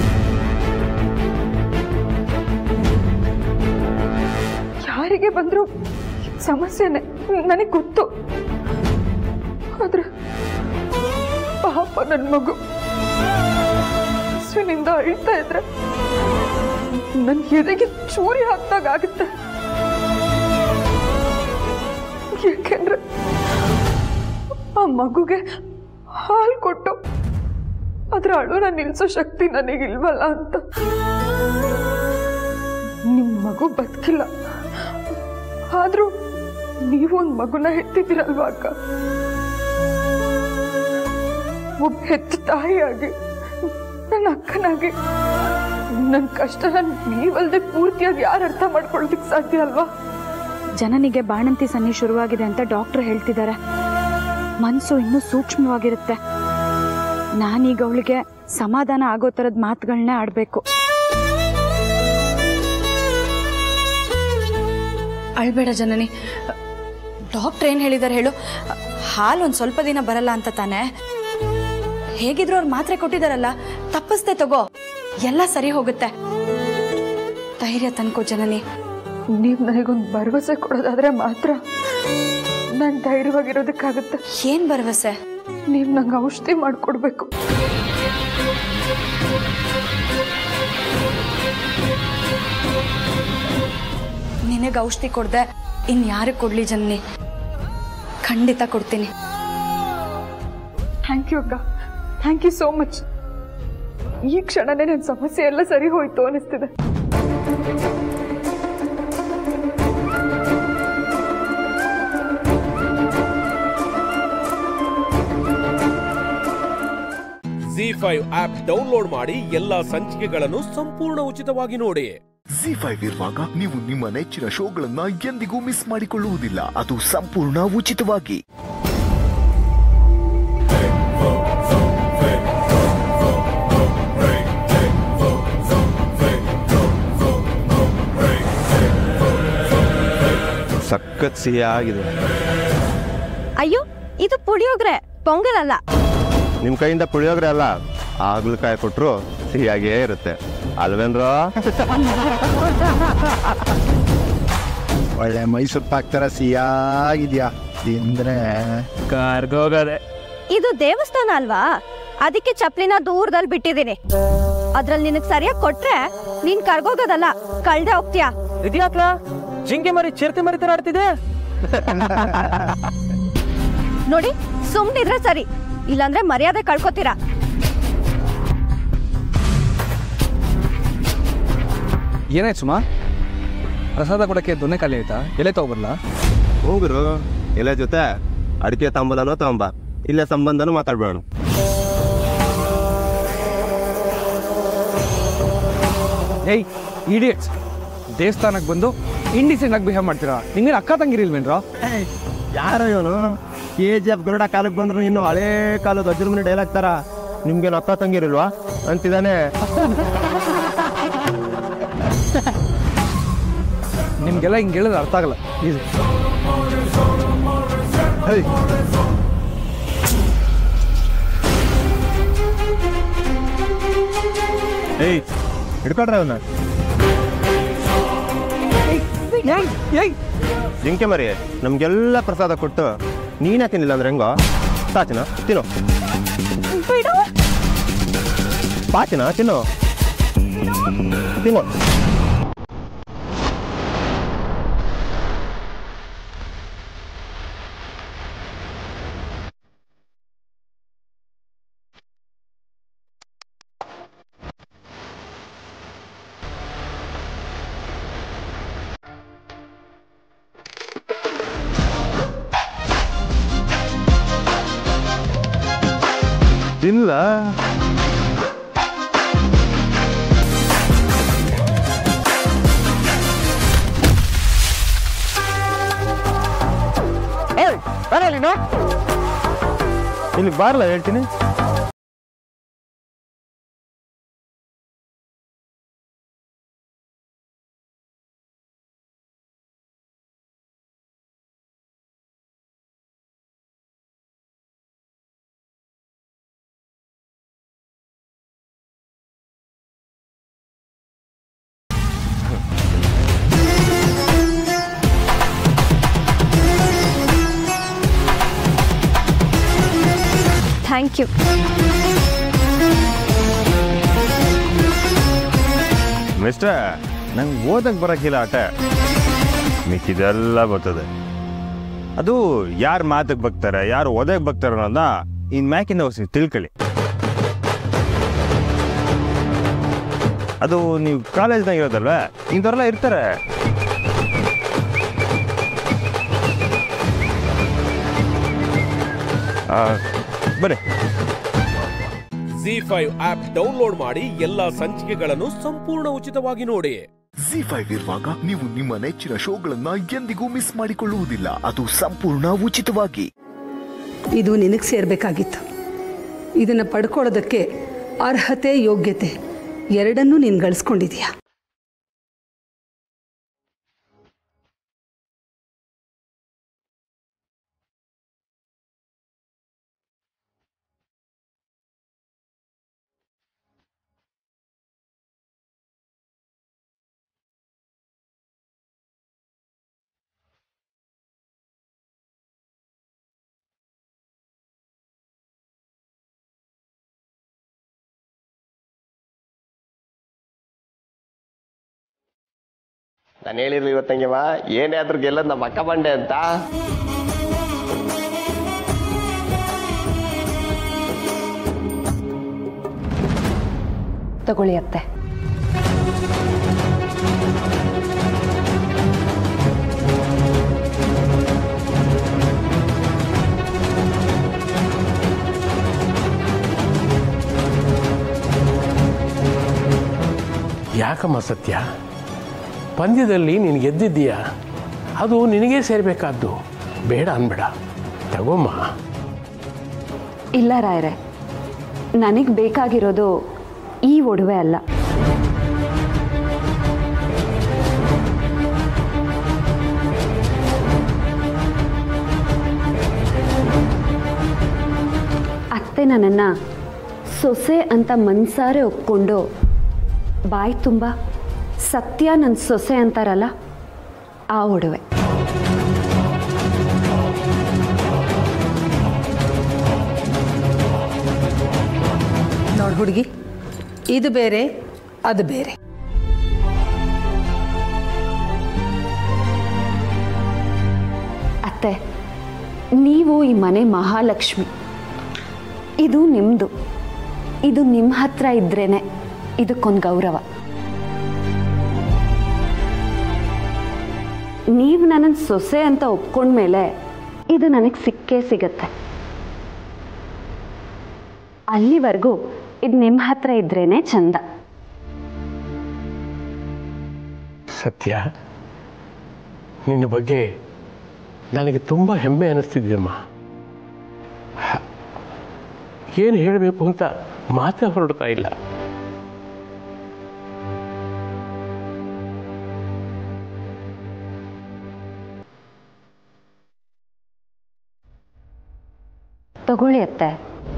ಯಾರಿಗೆ ಬಂದ್ರು ಸಮಸ್ಯೆನೆ ನನಗೆ ಗೊತ್ತು ಆದ್ರೆ ಪಾಪ ನನ್ನ ಮಗು ಹಸುವಿನಿಂದ ಅಳ್ತಾ ಇದ್ರೆ ನನ್ ಎದೆಗೆ ಚೂರಿ ಹಾಕ್ದಾಗ ಆಗುತ್ತೆ ಯಾಕೆಂದ್ರೆ ಆ ಮಗುಗೆ ಹಾಲು ಕೊಟ್ಟು ಅದ್ರ ಅಳುನ ನಿಲ್ಸೋ ಶಕ್ತಿ ನನಗಿಲ್ವಲ್ಲ ಅಂತ ನಿಮ್ ಮಗು ಬದುಕಿಲ್ಲ ಆದ್ರೂ ನೀವು ಒಂದ್ ಮಗುನ ಹೆತ್ತಿದ್ದೀರಲ್ವಾ ಅಕ್ಕ ಒಬ್ಬ ಹೆತ್ತ ತಾಯಿಯಾಗಿ ನನ್ನ ಅಕ್ಕನಾಗಿ ನನ್ನ ಕಷ್ಟನ ನೀವಲ್ದೆ ಪೂರ್ತಿಯಾಗಿ ಯಾರು ಅರ್ಥ ಮಾಡ್ಕೊಳ್ಳೋದಕ್ಕೆ ಸಾಧ್ಯ ಅಲ್ವಾ ಜನನಿಗೆ ಬಾಣಂತಿ ಸನ್ನಿ ಶುರುವಾಗಿದೆ ಅಂತ ಡಾಕ್ಟರ್ ಹೇಳ್ತಿದ್ದಾರೆ ಮನಸ್ಸು ಇನ್ನೂ ಸೂಕ್ಷ್ಮವಾಗಿರುತ್ತೆ ನಾನೀಗ ಅವಳಿಗೆ ಸಮಾಧಾನ ಆಗೋ ಥರದ ಮಾತುಗಳನ್ನೇ ಆಡಬೇಕು ಅಳ್ಬೇಡ ಜನನಿ ಡಾಕ್ಟ್ರ್ ಏನು ಹೇಳಿದಾರೆ ಹೇಳು ಹಾಲು ಒಂದು ಸ್ವಲ್ಪ ದಿನ ಬರಲ್ಲ ಅಂತ ತಾನೆ ಹೇಗಿದ್ರು ಅವ್ರು ಮಾತ್ರೆ ಕೊಟ್ಟಿದಾರಲ್ಲ ತಪ್ಪಿಸ್ದೆ ತಗೋ ಎಲ್ಲ ಸರಿ ಹೋಗುತ್ತೆ ಧೈರ್ಯ ತನ್ಕೋ ಜನನಿ ನೀವು ನನಗೊಂದು ಭರವಸೆ ಕೊಡೋದಾದ್ರೆ ಮಾತ್ರ ನಾನು ಧೈರ್ಯವಾಗಿರೋದಕ್ಕಾಗುತ್ತೆ ಏನ್ ಭರವಸೆ ನೀವು ನಂಗೆ ಔಷಧಿ ಮಾಡಿಕೊಡ್ಬೇಕು ನಿನಗೆ ಔಷಧಿ ಕೊಡ್ದೆ ಇನ್ ಯಾರಿಗೆ ಕೊಡ್ಲಿ ಜನನಿ ಖಂಡಿತ ಕೊಡ್ತೀನಿ ಥ್ಯಾಂಕ್ ಯು ಅಕ್ಕ ಥ್ಯಾಂಕ್ ಯು ಸೋ ಮಚ್ ಈ ಕ್ಷಣನೇ ನನ್ನ ಸಮಸ್ಯೆ ಎಲ್ಲ ಸರಿ ಹೋಯ್ತು ಅನಿಸ್ತಿದೆ ಜಿ ಫೈವ್ ಆಪ್ ಡೌನ್ಲೋಡ್ ಮಾಡಿ ಎಲ್ಲಾ ಸಂಚಿಕೆಗಳನ್ನು ಸಂಪೂರ್ಣ ಉಚಿತವಾಗಿ ನೋಡಿ ಜಿ ಫೈವ್ ಇರುವಾಗ ನೀವು ನಿಮ್ಮ ನೆಚ್ಚಿನ ಶೋಗಳನ್ನ ಎಂದಿಗೂ ಮಿಸ್ ಮಾಡಿಕೊಳ್ಳುವುದಿಲ್ಲ ಅದು ಸಂಪೂರ್ಣ ಉಚಿತವಾಗಿ ಸಖತ್ ಸಿಹಿ ಆಗಿದೆ ಅಯ್ಯೋ ಇದು ಪುಳಿಯೋಗ್ರೆ ಪೊಂಗಲ್ ಅಲ್ಲ ನಿಮ್ಮ ಕೈಯಿಂದ ಪುಳಿಯೋಗ್ರೆ ಅಲ್ಲ ಆಗ್ಲಕಾಯಿ ಕೊಟ್ಟರು ಸಿಹಿಯಾಗೇ ಇರುತ್ತೆ ಅಲ್ವೇನ್ರೋ ಒಳ್ಳೆ ಮೈಸೂರು ಪಾಕ್ ಥರ ಸಿಹಿಯಾಗಿದ್ಯಾ ತಿಂದ್ರೆ ಕಾರ್ಗೋಗದೆ ಇದು ದೇವಸ್ಥಾನ ಅಲ್ವಾ ಅದಕ್ಕೆ ಚಪ್ಲಿನ ದೂರದಲ್ಲಿ ಬಿಟ್ಟಿದ್ದೀನಿ ಅದ್ರಲ್ಲಿ ನಿನಗ್ ಸರಿಯಾಗಿ ಕೊಟ್ರೆ ನೀನ್ ಕರ್ಗೋಗೋದಲ್ಲ ಕಳ್ದೆ ಹೋಗ್ತೀಯಾ ಇದ್ಯಾಕ್ಲ ಜಿಂಕೆ ಮರಿ ಚಿರತೆ ಮರಿ ತರ ಆಡ್ತಿದೆ ನೋಡಿ ಸುಮ್ನಿದ್ರೆ ಸರಿ ಇಲ್ಲಾಂದ್ರೆ ಮರ್ಯಾದೆ ಕಳ್ಕೊತೀರಾ ಏನಾಯ್ತು ಸುಮಾ ಪ್ರಸಾದ ಕೊಡಕ್ಕೆ ದೊನ್ನೆ ಖಾಲಿ ಆಯ್ತಾ ಎಲೆ ತಗೊಬರ್ಲಾ ಹೋಗ್ರು ಎಲ್ಲ ಜೊತೆ ಅಡಿಕೆ ತಾಂಬಲನೋ ತಾಂಬ ಇಲ್ಲೇ ಸಂಬಂಧನೂ ಮಾತಾಡ್ಬೇಡ ಏಯ್ ಇಡಿಯಟ್ಸ್ ದೇವಸ್ಥಾನಕ್ಕೆ ಬಂದು ಇಂಡಿಸೆಂಟ್ ಆಗಿ ಬಿಹೇವ್ ಮಾಡ್ತೀರಾ ನಿಂಗೆ ಅಕ್ಕ ತಂಗಿರಿಲ್ವೇನ್ರೋ ಯಾರೋ ಇವನು ಕೆ ಜಿ ಎಫ್ ಗರುಡ ಕಾಲಕ್ಕೆ ಬಂದ್ರು ಇನ್ನು ಹಳೇ ಕಾಲದ ಅಜ್ರ ಮನೆ ಡೈಲಾಗ್ ತರ ನಿಮ್ಗೇನು ಅಕ್ಕ ತಂಗಿರಿಲ್ವಾ ಅಂತಿದ್ದಾನೆ ನಿಮ್ಗೆಲ್ಲ ಹಿಂಗೆ ಹೇಳಿದ್ರೆ ಅರ್ಥ ಆಗಲ್ಲ ಪ್ಲೀಸ್ ಏಯ್ ಹಿಡ್ಕೊಳ್ರ ಅವನ್ನ ಜಿಂಕೆ ಮರಿ ನಮ್ಗೆಲ್ಲ ಪ್ರಸಾದ ಕೊಟ್ಟು ನೀನೇ ತಿನ್ನಿಲ್ಲ ಅಂದ್ರೆ ಹೆಂಗೋ ಸಾಚಿನ ತಿನ್ನು ಪಾಚಿನ ತಿನ್ನು ತಿನ್ನು ತಿನ್ಲ ಬರಲಿನ ಇಲ್ಲಿ ಬಾರಲ್ಲ ಹೇಳ್ತೀನಿ ಥ್ಯಾಂಕ್ ಯು ಮಿಸ್ಟರ್ ನಂಗೆ ಓದಕ್ಕೆ ಬರೋಕ್ಕಿಲ್ಲ ಆಟ ಮಿಕ್ಕಿದೆಲ್ಲ ಬರ್ತದೆ ಅದು ಯಾರು ಮಾತಕ್ಕೆ ಬಗ್ತಾರೆ ಯಾರು ಓದಕ್ಕೆ ಬಗ್ತಾರೆ ಅನ್ನೋದನ್ನ ಇನ್ ಮ್ಯಾಕಿಂದ ಹೊಸ ತಿಳ್ಕೊಳ್ಳಿ ಅದು ನೀವು ಕಾಲೇಜ್ನಾಗ ಇರೋದಲ್ವಾ ಇಂಥವ್ರೆಲ್ಲ ಇರ್ತಾರೆ ಆ, ಬರ್ರಿ ಜಿ ಫೈವ್ ಆಪ್ ಡೌನ್ಲೋಡ್ ಮಾಡಿ ಎಲ್ಲಾ ಸಂಚಿಕೆಗಳನ್ನು ಸಂಪೂರ್ಣ ಉಚಿತವಾಗಿ ನೋಡಿ ಜಿ ಫೈವ್ ಇರುವಾಗ ನೀವು ನಿಮ್ಮ ನೆಚ್ಚಿನ ಶೋಗಳನ್ನ ಎಂದಿಗೂ ಮಿಸ್ ಮಾಡಿಕೊಳ್ಳುವುದಿಲ್ಲ ಅದು ಸಂಪೂರ್ಣ ಉಚಿತವಾಗಿ ಇದು ನಿನಗೆ ಸೇರಬೇಕಾಗಿತ್ತು ಇದನ್ನು ಪಡ್ಕೊಳ್ಳೋದಕ್ಕೆ ಅರ್ಹತೆ ಯೋಗ್ಯತೆ ಎರಡನ್ನೂ ನೀನು ಗಳಿಸ್ಕೊಂಡಿದೀಯ ನಾನು ಹೇಳಿರ್ಲಿ ಇವತ್ತಂಗೆವ ಏನೇ ಆದ್ರೂ ಗೆಲ್ಲದ್ ನಮ್ಮ ಅಕ್ಕ ಬಂಡೆ ಅಂತ ತಗೊಳ್ಳಿ ಅತ್ತೆ ಯಾಕಮ್ಮ ಸತ್ಯ ಪಂದ್ಯದಲ್ಲಿ ನೀನು ಗೆದ್ದಿದ್ದೀಯ ಅದು ನಿನಗೇ ಸೇರಬೇಕಾದ್ದು ಬೇಡ ಅನ್ಬೇಡ ತಗೋಮ್ಮ ಇಲ್ಲ ರಾಯರೆ ನನಗೆ ಬೇಕಾಗಿರೋದು ಈ ಒಡವೆ ಅಲ್ಲ ಅತ್ತೆ ನನ್ನನ್ನು ಸೊಸೆ ಅಂತ ಮನ್ಸಾರೆ ಒಪ್ಕೊಂಡು ಬಾಯಿ ತುಂಬ ಸತ್ಯ ನನ್ನ ಸೊಸೆ ಅಂತಾರಲ್ಲ ಆ ಒಡವೆ ನೋಡು ಹುಡುಗಿ ಇದು ಬೇರೆ ಅದು ಬೇರೆ ಅತ್ತೆ ನೀವು ಈ ಮನೆ ಮಹಾಲಕ್ಷ್ಮಿ ಇದು ನಿಮ್ಮದು ಇದು ನಿಮ್ಮ ಹತ್ರ ಇದ್ರೇನೆ ಇದಕ್ಕೊಂದು ಗೌರವ ನೀವು ನನ್ನನ್ನು ಸೊಸೆ ಅಂತ ಒಪ್ಕೊಂಡ್ಮೇಲೆ ಇದು ನನಗೆ ಸಿಕ್ಕೇ ಸಿಗತ್ತೆ ಅಲ್ಲಿವರೆಗೂ ಇದು ನಿಮ್ಮ ಹತ್ರ ಇದ್ರೇನೆ ಚಂದ ಸತ್ಯ ನಿನ್ನ ಬಗ್ಗೆ ನನಗೆ ತುಂಬ ಹೆಮ್ಮೆ ಅನ್ನಿಸ್ತಿದೆಯಮ್ಮ ಏನು ಹೇಳಬೇಕು ಅಂತ ಮಾತೇ ಹೊರಡ್ತಾ ಇಲ್ಲ ತಗೊಳ್ಳಿ ಅತ್ತೆ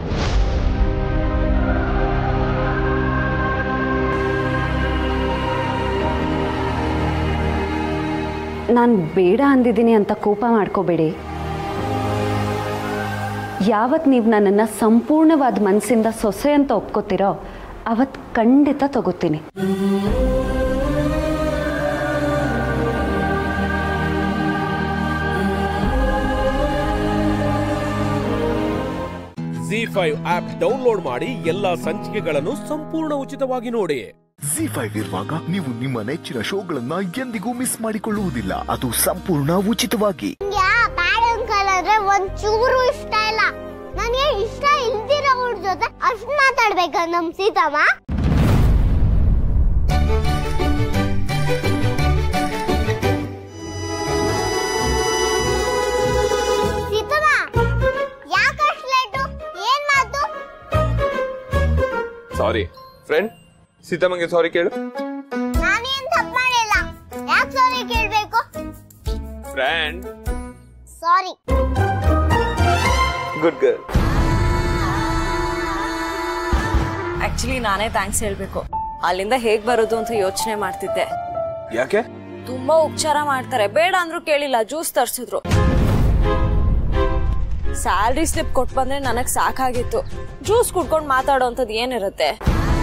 ನಾನು ಬೇಡ ಅಂದಿದ್ದೀನಿ ಅಂತ ಕೋಪ ಮಾಡ್ಕೋಬೇಡಿ ಯಾವತ್ತು ನೀವು ನನ್ನನ್ನು ಸಂಪೂರ್ಣವಾದ ಮನಸ್ಸಿಂದ ಸೊಸೆ ಅಂತ ಒಪ್ಕೋತಿರೋ ಅವತ್ತು ಖಂಡಿತ ತಗೋತೀನಿ ಜಿ ಫೈವ್ ಆಪ್ ಡೌನ್ಲೋಡ್ ಮಾಡಿ ಎಲ್ಲಾ ಸಂಚಿಕೆಗಳನ್ನು ಸಂಪೂರ್ಣ ಉಚಿತವಾಗಿ ನೋಡಿ ಜಿ ಫೈವ್ ಇರುವಾಗ ನೀವು ನಿಮ್ಮ ನೆಚ್ಚಿನ ಶೋಗಳನ್ನ ಎಂದಿಗೂ ಮಿಸ್ ಮಾಡಿಕೊಳ್ಳುವುದಿಲ್ಲ ಅದು ಸಂಪೂರ್ಣ ಉಚಿತವಾಗಿ ಬ್ಯಾಡ್ ಅಂಕಲ್ ಅಂದ್ರೆ ಒಂದ್ ಚೂರು ಇಷ್ಟ ಇಲ್ಲ ನನಗೆ ಇಷ್ಟ ಇಲ್ದಿರೋವ್ರ ಜೊತೆ ಅಷ್ಟ್ ಮಾತಾಡ್ಬೇಕ ನಮ್ ಸೀತಮ್ಮ ಸೀತಮ್ಮ ಸಾರಿ ಫ್ರೆಂಡ್ ಸೀತಮ್ಮಂಗೆ ಸಾರಿ ಕೇಳು ನಾನೇನ್ ತಪ್ಪು ಮಾಡಿಲ್ಲ ಯಾಕೆ ಸಾರಿ ಕೇಳ್ಬೇಕು friend sorry good girl actually ನಾನೇ ಥ್ಯಾಂಕ್ಸ್ ಹೇಳ್ಬೇಕು ಅಲ್ಲಿಂದ ಹೇಗ್ ಬರೋದು ಅಂತ ಯೋಚನೆ ಮಾಡ್ತಿದ್ದೆ ಯಾಕೆ ತುಂಬಾ ಉಪಚಾರ ಮಾಡ್ತಾರೆ ಬೇಡ ಅಂದ್ರೂ ಕೇಳಿಲ್ಲ ಜ್ಯೂಸ್ ತರ್ಸಿದ್ರು ಸ್ಯಾಲ್ರಿ ಸ್ಲಿಪ್ ಕೊಟ್ ಬಂದ್ರೆ ನನಗ್ ಸಾಕಾಗಿತ್ತು ಜ್ಯೂಸ್ ಕುಡ್ಕೊಂಡ್ ಮಾತಾಡೋಂಥದ್ದು ಏನಿರುತ್ತೆ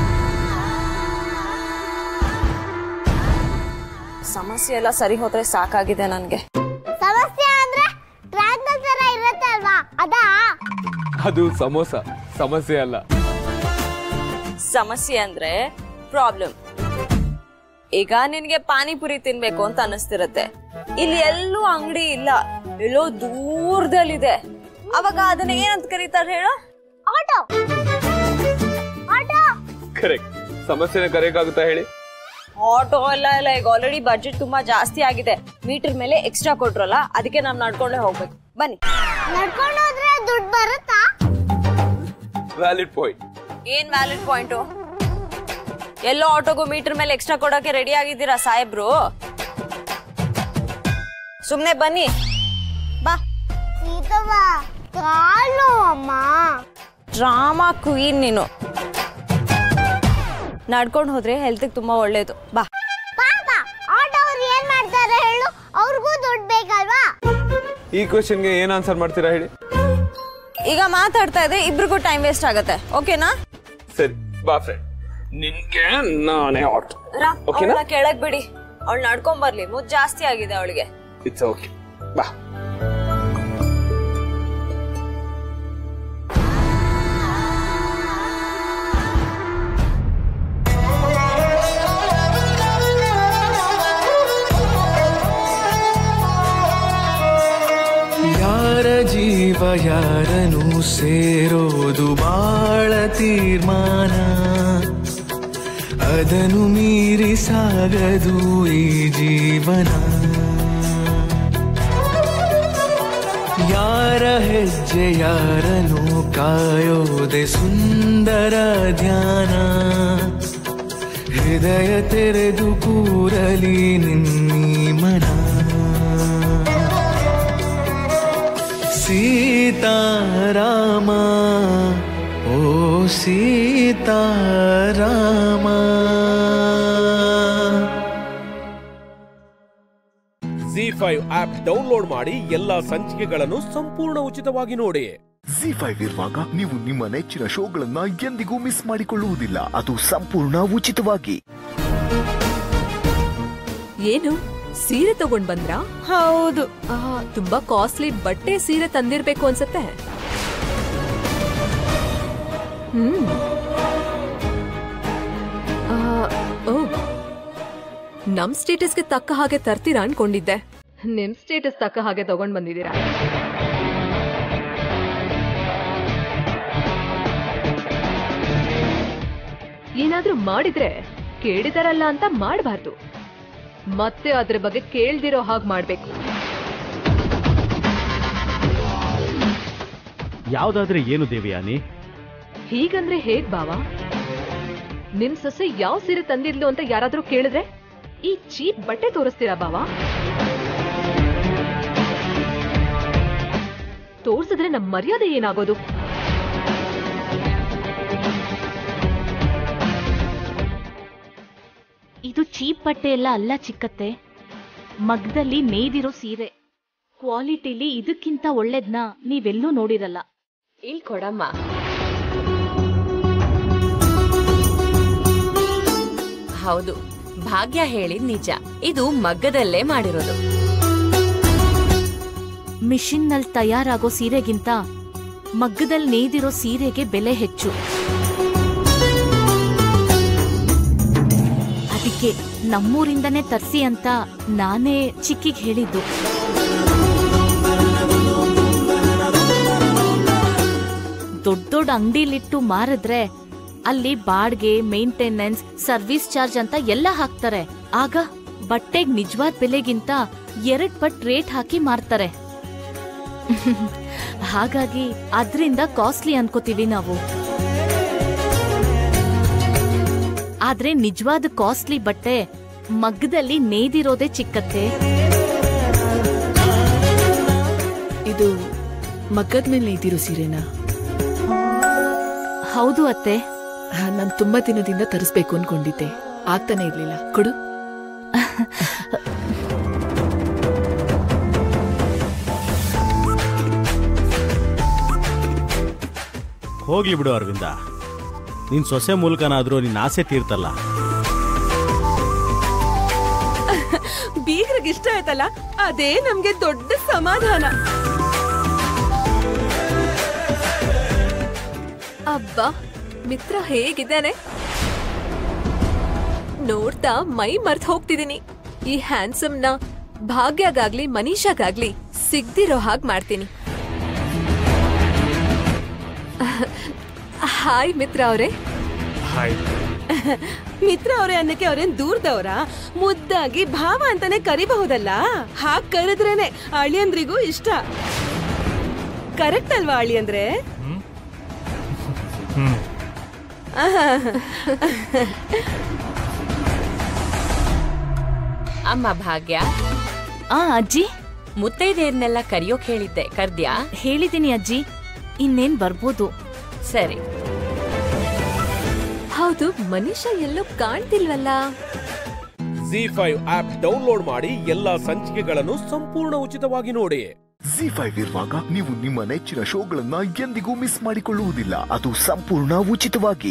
ಸಮಸ್ಯೆ ಎಲ್ಲ ಸರಿ ಹೋದ್ರೆ ಸಾಕಾಗಿದೆ ನನ್ಗೆ ಸಮಸ್ಯೆ ಅಂದ್ರೆ ಟ್ರ್ಯಾಂಗಲ್ ತರ ಇರುತ್ತೆ ಅಲ್ವಾ ಅದಾ ಅದು ಸಮೋಸ ಸಮಸ್ಯೆ ಅಲ್ಲ ಸಮಸ್ಯೆ ಅಂದ್ರೆ ಪ್ರಾಬ್ಲಮ್ ಈಗ ನಿನ್ಗೆ ಪಾನಿಪುರಿ ತಿನ್ಬೇಕು ಅಂತ ಅನಿಸ್ತಿರತ್ತೆ ಇಲ್ಲಿ ಎಲ್ಲೂ ಅಂಗಡಿ ಇಲ್ಲ ಎಲ್ಲೋ ದೂರದಲ್ಲಿದೆ ಅವಾಗ ಅದನ್ನ ಏನಂತ ಕರೀತಾರೆ ಹೇಳೋ ಆಟೋ ಆಟೋ ಕರೆಕ್ಟ್ ಸಮಸ್ಯೆನ ಕರೆಯಕ್ಕಾಗುತ್ತಾ ಹೇಳಿ ಆಟೋ ಎಲ್ಲ ಇಲ್ಲ ಈಗ ಆಲ್ರೆಡಿ ಬಡ್ಜೆಟ್ ತುಂಬಾ ಜಾಸ್ತಿ ಆಗಿದೆ ಮೀಟರ್ ಮೇಲೆ ಎಕ್ಸ್ಟ್ರಾ ಕೊಟ್ರಲ್ಲ ಅದಕ್ಕೆ ನಾವ್ ನಡ್ಕೊಂಡೇ ಹೋಗ್ಬೇಕು ಬನ್ನಿ ನಡ್ಕೊಂಡು ಹೋದ್ರೆ ದುಡ್ಡು ಬರುತ್ತಾ ವ್ಯಾಲಿಡ್ ಪಾಯಿಂಟ್ ಏನ್ ವ್ಯಾಲಿಡ್ ಪಾಯಿಂಟು ಎಲ್ಲೋ ಆಟೋಗೂ ಮೀಟರ್ ಮೇಲೆ ಎಕ್ಸ್ಟ್ರಾ ಕೊಡೋಕೆ ರೆಡಿ ಆಗಿದ್ದೀರಾ ಸಾಹೇಬ್ರು ಸುಮ್ನೆ ಬನ್ನಿ ಬಾ ಸೀತವ್ವ ಕಾಲು ಅಮ್ಮ ಡ್ರಾಮಾ ಕ್ವೀನ್ ನೀನು ನಡ್ಕೊಂಡು ಹೋದ್ರೆ ಹೆಲ್ತ್ಗೆ ತುಂಬಾ ಒಳ್ಳೇದು ಬಾ ಪಾಪ ಆಟೋ ಅವ್ರು ಏನ್ ಮಾಡ್ತಾರೆ ಹೇಳು ಅವ್ರಿಗೂ ದುಡ್ಡು ಬೇಕಲ್ವಾ ಈ ಕ್ವಶನ್ಗೆ ಏನ್ ಆನ್ಸರ್ ಮಾಡ್ತೀರಾ ಹೇಳಿ ಈಗ ಮಾತಾಡ್ತಾ ಇದ್ರೆ ಇಬ್ರಿಗೂ ಟೈಮ್ ವೇಸ್ಟ್ ಆಗತ್ತೆ ಓಕೆನಾ ಸರಿ ಬಾ ಫ್ರೆಂಡ್ ನಿನ್ಗೆ ನಾನೇ ಆಟ್ ರಾ ಓಕೆನಾ? ಅವಳ ಕೆಳಗ್ ಬಿಡಿ ಅವಳು ನಡ್ಕೊಂಡ್ ಬರ್ಲಿ ಮುದ್ ಜಾಸ್ತಿ ಆಗಿದೆ ಅವಳಿಗೆ ಇಟ್ಸ್ ಓಕೆ ಬಾ ಯಾರ ಜೀವ ಯಾರನು ಸೇರೋದು ಬಾಳ ತೀರ್ಮಾನ ಅದನ್ನು ಮೀರಿ ಸಾಗದು ಈ ಜೀವನ ಯಾರ ಹೆಜ್ಜೆ ಯಾರನು ಕಾಯೋದೆ ಸುಂದರ ಧ್ಯಾನ ಹೃದಯ ತೆರೆದು ಕೂರಲಿ ನಿನ್ನೀ ಮನ ಸೀತಾರಾಮ ಓ Seetharama Zee five app download ಮಾಡಿ ಎಲ್ಲಾ ಸಂಚಿಕೆಗಳನ್ನು ಸಂಪೂರ್ಣ ಉಚಿತವಾಗಿ ನೋಡಿ ಜಿ ಫೈವ್ ಇರುವಾಗ ನೀವು ನಿಮ್ಮ ನೆಚ್ಚಿನ ಶೋಗಳನ್ನ ಎಂದಿಗೂ ಮಿಸ್ ಮಾಡಿಕೊಳ್ಳುವುದಿಲ್ಲ ಅದು ಸಂಪೂರ್ಣ ಉಚಿತವಾಗಿ ಏನು ಸೀರೆ ತಗೊಂಡ್ ಬಂದ್ರಾ ಹೌದು ತುಂಬಾ ಕಾಸ್ಟ್ಲಿ ಬಟ್ಟೆ ಸೀರೆ ತಂದಿರ್ಬೇಕು ಅನ್ಸತ್ತೆ ಹ್ಮ್ ಆ, ಓ ನಮ್ ಸ್ಟೇಟಸ್ಗೆ ತಕ್ಕ ಹಾಗೆ ತರ್ತೀರಾ ಅನ್ಕೊಂಡಿದ್ದೆ ನಿಮ್ ಸ್ಟೇಟಸ್ ತಕ್ಕ ಹಾಗೆ ತಗೊಂಡ್ ಬಂದಿದ್ದೀರಾ ಏನಾದ್ರೂ ಮಾಡಿದ್ರೆ ಕೇಳಿದಾರಲ್ಲ ಅಂತ ಮಾಡಬಾರ್ದು ಮತ್ತೆ ಅದ್ರ ಬಗ್ಗೆ ಕೇಳ್ದಿರೋ ಹಾಗೆ ಮಾಡ್ಬೇಕು ಯಾವ್ದಾದ್ರೆ ಏನು ದೇವಯಾನಿ ಹೀಗಂದ್ರೆ ಹೇಗ್ ಬಾವ ನಿಮ್ ಸೊಸೆ ಯಾವ ಸೀರೆ ತಂದಿದ್ಲು ಅಂತ ಯಾರಾದ್ರೂ ಕೇಳಿದ್ರೆ ಈ ಚೀಪ್ ಬಟ್ಟೆ ತೋರಿಸ್ತೀರಾ ಬಾವ ತೋರ್ಸಿದ್ರೆ ನಮ್ ಮರ್ಯಾದೆ ಏನಾಗೋದು ಇದು ಚೀಪ್ ಬಟ್ಟೆ ಎಲ್ಲ ಅಲ್ಲ ಚಿಕ್ಕತ್ತೆ ಮಗ್ದಲ್ಲಿ ನೇಯ್ದಿರೋ ಸೀರೆ ಕ್ವಾಲಿಟಿಲಿ ಇದಕ್ಕಿಂತ ಒಳ್ಳೇದ್ನ ನೀವೆಲ್ಲೂ ನೋಡಿರಲ್ಲ ಇಲ್ ಕೊಡಮ್ಮ ಹೌದು ಭಾಗ್ಯ ಹೇಳಿದ್ ನಿಜ ಇದು ಮಗ್ಗದಲ್ಲೇ ಮಾಡಿರೋದು ಮಿಷಿನ್ನಲ್ಲಿ ತಯಾರಾಗೋ ಸೀರೆಗಿಂತ ಮಗ್ಗದಲ್ಲಿ ನೇಯ್ದಿರೋ ಸೀರೆಗೆ ಬೆಲೆ ಹೆಚ್ಚು ಅದಕ್ಕೆ ನಮ್ಮೂರಿಂದನೇ ತರ್ಸಿ ಅಂತ ನಾನೇ ಚಿಕ್ಕಿಗೆ ಹೇಳಿದ್ದು ದೊಡ್ಡ ದೊಡ್ಡ ಅಂಗಡಿಲಿಟ್ಟು ಮಾರಿದ್ರೆ ಅಲ್ಲಿ ಬಾಡ್ಗೆ ಮೇಂಟೆನೆನ್ಸ್ ಸರ್ವಿಸ್ ಚಾರ್ಜ್ ಅಂತ ಎಲ್ಲ ಹಾಕ್ತಾರೆ ಆಗ ಬಟ್ಟೆಗ್ ನಿಜವಾದ ಬೆಲೆಗಿಂತ ಎರಡ್ ಪಟ್ ರೇಟ್ ಹಾಕಿ ಮಾರ್ತಾರೆ ಹಾಗಾಗಿ ಅದ್ರಿಂದ ಕಾಸ್ಟ್ಲಿ ಅನ್ಕೋತೀವಿ ನಾವು ಆದ್ರೆ ನಿಜವಾದ ಕಾಸ್ಟ್ಲಿ ಬಟ್ಟೆ ಮಗ್ಗದಲ್ಲಿ ನೇದಿರೋದೇ ಚಿಕ್ಕತ್ತೆ ಇದು ಮಗ್ಗದ ಮೇಲೆ ನೇಯ್ದಿರೋ ಸೀರೆನಾ ಹೌದು ಅತ್ತೆ ನಾನು ತುಂಬಾ ದಿನದಿಂದ ತರಿಸ್ಬೇಕು ಅನ್ಕೊಂಡಿದ್ದೆ ಆಗ್ತಾನೆ ಇರ್ಲಿಲ್ಲ ಕೊಡು ಹೋಗ್ಲಿ ಬಿಡು ಅರವಿಂದ ನಿನ್ ಸೊಸೆ ಮೂಲಕನಾದ್ರೂ ನಿನ್ನ ಆಸೆ ತೀರ್ತಲ್ಲ ಬೀಗ್ರಿಗೆ ಇಷ್ಟ ಆಯ್ತಲ್ಲ ಅದೇ ನಮ್ಗೆ ದೊಡ್ಡ ಸಮಾಧಾನ ಅಬ್ಬ ಮಿತ್ರ ಹೇಗಿದ್ದಾನೆ ನೋಡ್ತಾ ಮೈ ಮರ್ತ್ ಹೋಗ್ತಿದೀನಿ ಈ ಹ್ಯಾಂಡ್ಸಮ್ನ ಭಾಗ್ಯಗಾಗ್ಲಿ ಮನೀಷಾಗಾಗ್ಲಿ ಸಿಗ್ದಿರೋ ಹಾಗೆ ಮಾಡ್ತೀನಿ ಹಾಯ್ ಮಿತ್ರ ಅವರೇ ಮಿತ್ರ ಅವರೇ ಅನ್ನಕ್ಕೆ ಅವ್ರೇನ್ ದೂರದವ್ರ ಮುದ್ದಾಗಿ ಭಾವ ಅಂತಾನೆ ಕರಿಬಹುದಲ್ಲ ಹಾಗ್ ಕರೆದ್ರೇನೆ ಅಳಿಯಂದ್ರಿಗೂ ಇಷ್ಟ ಕರೆಕ್ಟ್ ಅಲ್ವಾ ಅಳಿಯಂದ್ರೆ ಅಮ್ಮ ಭಾಗ್ಯ ಆ ಅಜ್ಜಿ ಮುತ್ತೈದೆಯರ್ನೆಲ್ಲ ಕರಿಯೋಕ್ ಹೇಳಿದ್ದೆ ಕರ್ದ್ಯಾ ಹೇಳಿದೀನಿ ಅಜ್ಜಿ ಇನ್ನೇನ್ ಬರ್ಬೋದು ಸರಿ ಹೌದು ಮನೀಷಾ ಎಲ್ಲೋ ಕಾಣ್ತಿಲ್ವಲ್ಲ ಜಿ ಫೈವ್ ಆಪ್ ಡೌನ್ಲೋಡ್ ಮಾಡಿ ಎಲ್ಲಾ ಸಂಚಿಕೆಗಳನ್ನು ಸಂಪೂರ್ಣ ಉಚಿತವಾಗಿ ನೋಡಿ ಜಿ ಫೈವ್ ಇರುವಾಗ ನೀವು ನಿಮ್ಮ ನೆಚ್ಚಿನ ಶೋಗಳನ್ನ ಎಂದಿಗೂ ಮಿಸ್ ಮಾಡಿಕೊಳ್ಳುವುದಿಲ್ಲ ಅದು ಸಂಪೂರ್ಣ ಉಚಿತವಾಗಿ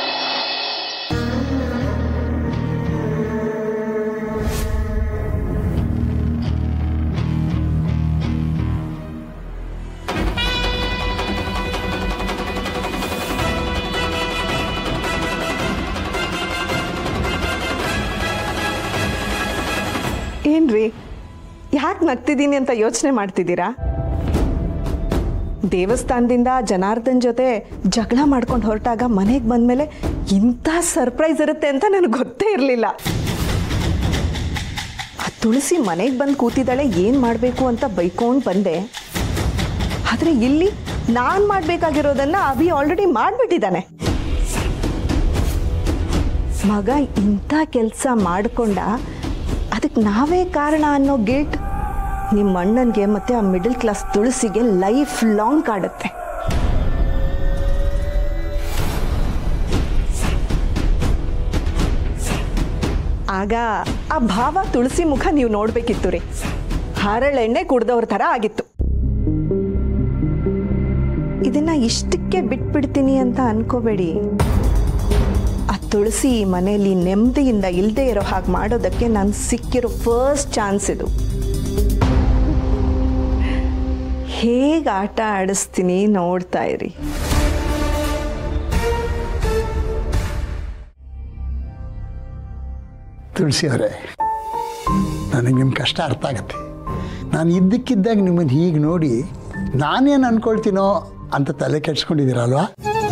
ಏನ್ರಿ ಯಾಕೆ ನಗ್ತಿದ್ದೀನಿ ಅಂತ ಯೋಚನೆ ಮಾಡ್ತಿದ್ದೀರಾ ದೇವಸ್ಥಾನದಿಂದ ಜನಾರ್ದನ್ ಜೊತೆ ಜಗಳ ಮಾಡ್ಕೊಂಡು ಹೊರಟಾಗ ಮನೆಗೆ ಬಂದಮೇಲೆ ಇಂಥ ಸರ್ಪ್ರೈಸ್ ಇರುತ್ತೆ ಅಂತ ನನಗೆ ಗೊತ್ತೇ ಇರಲಿಲ್ಲ ಆ ತುಳಸಿ ಮನೆಗೆ ಬಂದು ಕೂತಿದ್ದಾಳೆ ಏನು ಮಾಡಬೇಕು ಅಂತ ಬೈಕೊಂಡು ಬಂದೆ ಆದರೆ ಇಲ್ಲಿ ನಾನು ಮಾಡಬೇಕಾಗಿರೋದನ್ನ ಅಭಿ ಆಲ್ರೆಡಿ ಮಾಡಿಬಿಟ್ಟಿದ್ದಾನೆ ಮಗ ಇಂಥ ಕೆಲಸ ಮಾಡಿಕೊಂಡ ಅದಕ್ಕೆ ನಾವೇ ಕಾರಣ ಅನ್ನೋ ಗಿಲ್ಟ್ ನಿಮ್ಮ ಅಣ್ಣನಿಗೆ ಮತ್ತೆ ಆ ಮಿಡಲ್ ಕ್ಲಾಸ್ ತುಳಸಿಗೆ ಲೈಫ್ ಲಾಂಗ್ ಕಾಡುತ್ತೆ ಆಗ ಆ ಭಾವ ತುಳಸಿ ಮುಖ ನೀವು ನೋಡ್ಬೇಕಿತ್ತು ರೀ ಹರಳೆಣ್ಣೆ ಕುಡ್ದವ್ರ ಥರ ಆಗಿತ್ತು ಇದನ್ನ ಇಷ್ಟಕ್ಕೆ ಬಿಟ್ಬಿಡ್ತೀನಿ ಅಂತ ಅನ್ಕೋಬೇಡಿ ಆ ತುಳಸಿ ಈ ಮನೆಯಲ್ಲಿ ನೆಮ್ಮದಿಯಿಂದ ಇಲ್ಲದೆ ಇರೋ ಹಾಗೆ ಮಾಡೋದಕ್ಕೆ ನಾನು ಸಿಕ್ಕಿರೋ ಫಸ್ಟ್ ಚಾನ್ಸ್ ಇದು ಹೇಗೆ ಆಟ ಆಡಿಸ್ತೀನಿ ನೋಡ್ತಾ ಇರಿ ತುಳಸಿ ಅವರೇ ನನಗೆ ನಿಮ್ಮ ಕಷ್ಟ ಅರ್ಥ ಆಗತ್ತೆ ನಾನು ಇದ್ದಕ್ಕಿದ್ದಾಗ ನಿಮ್ಮನ್ನು ಹೀಗೆ ನೋಡಿ ನಾನೇನು ಅನ್ಕೊಳ್ತೀನೋ ಅಂತ ತಲೆ ಕೆಡ್ಸ್ಕೊಂಡಿದ್ದೀರಲ್ವಾ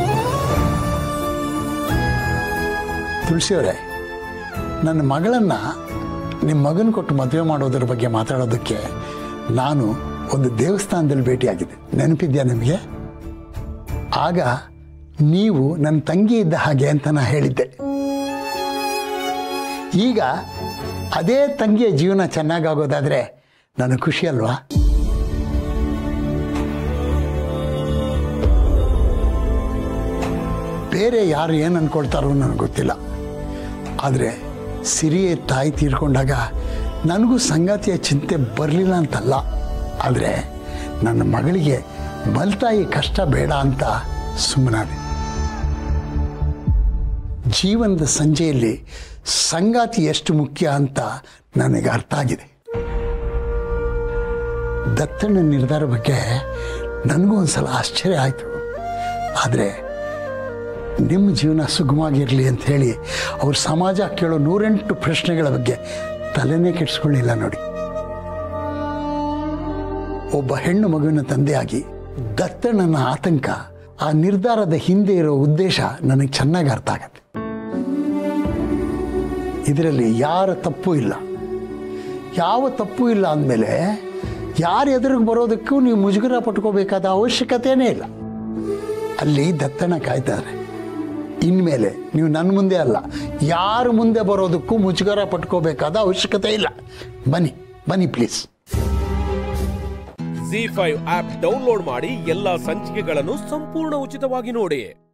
ತುಳಸಿ ಅವರೇ ನನ್ನ ಮಗಳನ್ನು ನಿಮ್ಮ ಮಗನ ಕೊಟ್ಟು ಮದುವೆ ಮಾಡೋದ್ರ ಬಗ್ಗೆ ಮಾತಾಡೋದಕ್ಕೆ ನಾನು ಒಂದು ದೇವಸ್ಥಾನದಲ್ಲಿ ಭೇಟಿಯಾಗಿದ್ದೆ ನೆನಪಿದ್ಯಾ ನಿಮಗೆ ಆಗ ನೀವು ನನ್ನ ತಂಗಿ ಇದ್ದ ಹಾಗೆ ಅಂತ ನಾನು ಹೇಳಿದ್ದೆ ಈಗ ಅದೇ ತಂಗಿಯ ಜೀವನ ಚೆನ್ನಾಗಾಗೋದಾದ್ರೆ ನನಗೆ ಖುಷಿ ಅಲ್ವಾ ಬೇರೆ ಯಾರು ಏನು ಅನ್ಕೊಳ್ತಾರೋ ನನಗೆ ಗೊತ್ತಿಲ್ಲ ಆದರೆ ಸಿರಿಯ ತಾಯಿ ತೀರ್ಕೊಂಡಾಗ ನನಗೂ ಸಂಗಾತಿಯ ಚಿಂತೆ ಬರಲಿಲ್ಲ ಅಂತಲ್ಲ ಆದರೆ ನನ್ನ ಮಗಳಿಗೆ ಮಲ್ತಾಯಿ ಕಷ್ಟ ಬೇಡ ಅಂತ ಸುಮ್ಮನಾದೆ ಜೀವನದ ಸಂಜೆಯಲ್ಲಿ ಸಂಗಾತಿ ಎಷ್ಟು ಮುಖ್ಯ ಅಂತ ನನಗೆ ಅರ್ಥ ಆಗಿದೆ ದತ್ತಣ್ಣ ನಿರ್ಧಾರ ಬಗ್ಗೆ ನನಗೂ ಒಂದ್ಸಲ ಆಶ್ಚರ್ಯ ಆಯಿತು ಆದರೆ ನಿಮ್ಮ ಜೀವನ ಸುಗಮವಾಗಿರಲಿ ಅಂತ ಹೇಳಿ ಅವ್ರ ಸಮಾಜ ಕೇಳೋ ನೂರೆಂಟು ಪ್ರಶ್ನೆಗಳ ಬಗ್ಗೆ ತಲೆನೇ ಕೆಡಿಸ್ಕೊಳ್ಳಿಲ್ಲ ನೋಡಿ ಒಬ್ಬ ಹೆಣ್ಣು ಮಗುವಿನ ತಂದೆಯಾಗಿ ದತ್ತಣ್ಣನ ಆತಂಕ ಆ ನಿರ್ಧಾರದ ಹಿಂದೆ ಇರೋ ಉದ್ದೇಶ ನನಗೆ ಚೆನ್ನಾಗಿ ಅರ್ಥ ಆಗತ್ತೆ ಇದರಲ್ಲಿ ಯಾರ ತಪ್ಪು ಇಲ್ಲ ಯಾವ ತಪ್ಪು ಇಲ್ಲ ಅಂದಮೇಲೆ ಯಾರ ಎದುರಿಗೆ ಬರೋದಕ್ಕೂ ನೀವು ಮುಜುಗರ ಪಟ್ಕೋಬೇಕಾದ ಅವಶ್ಯಕತೆಯೇ ಇಲ್ಲ ಅಲ್ಲಿ ದತ್ತಣ್ಣ ಕಾಯ್ತಾರೆ ಇನ್ಮೇಲೆ ನೀವು ನನ್ನ ಮುಂದೆ ಅಲ್ಲ ಯಾರ ಮುಂದೆ ಬರೋದಕ್ಕೂ ಮುಜುಗರ ಪಟ್ಕೋಬೇಕಾದ ಅವಶ್ಯಕತೆ ಇಲ್ಲ ಬನ್ನಿ ಬನ್ನಿ please Zee five app download ಮಾಡಿ ಎಲ್ಲಾ ಸಂಚಿಕೆಗಳನ್ನು ಸಂಪೂರ್ಣ ಉಚಿತವಾಗಿ ನೋಡಿ